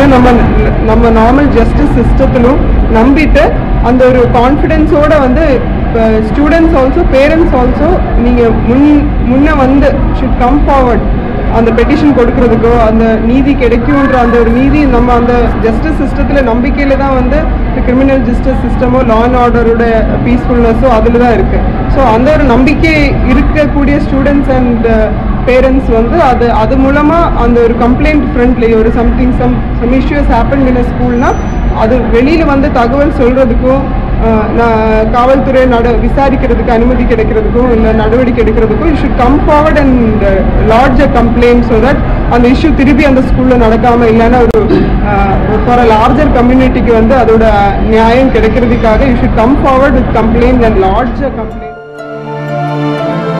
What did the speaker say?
நம்ம நம்ம normal justice சிஸ்டத்திலும் நம்பிட்டு அந்த ஒரு கான்ஃபிடென்ஸோட வந்து ஸ்டூடெண்ட்ஸ் ஆல்சோ பேரண்ட்ஸ் ஆல்சோ நீங்கள் முன் முன்ன வந்து ஷுட் கம் ஃபார்வர்ட் அந்த பெட்டிஷன் கொடுக்கறதுக்கோ அந்த நீதி கிடைக்கும்ன்ற அந்த ஒரு நீதி நம்ம அந்த ஜஸ்டிஸ் சிஸ்டத்தில் நம்பிக்கையில் தான் வந்து கிரிமினல் ஜஸ்டிஸ் சிஸ்டமோ லா அண்ட் ஆர்டரோட பீஸ்ஃபுல்னஸோ அதில் தான் இருக்குது ஸோ அந்த ஒரு நம்பிக்கை இருக்கக்கூடிய ஸ்டூடெண்ட்ஸ் அண்ட் பேரண்ட்ஸ் வந்து அது அது மூலமாக அந்த ஒரு கம்ப்ளைண்ட் ஃப்ரண்ட்லேயே ஒரு something some some issues happen in ஸ்கூல்னா அது வெளியில் வந்து தகவல் சொல்கிறதுக்கும் நான் காவல்துறை நட விசாரிக்கிறதுக்கு அனுமதி கிடைக்கிறதுக்கும் இல்லை நடவடிக்கை எடுக்கிறதுக்கும் you should come forward and large a complaint so that அந்த இஷ்யூ திருப்பி அந்த ஸ்கூலில் நடக்காமல் இல்லைன்னா ஒரு ஃபார் அ லார்ஜர் கம்யூனிட்டிக்கு வந்து அதோட நியாயம் கிடைக்கிறதுக்காக you should come forward with complaint and large complaint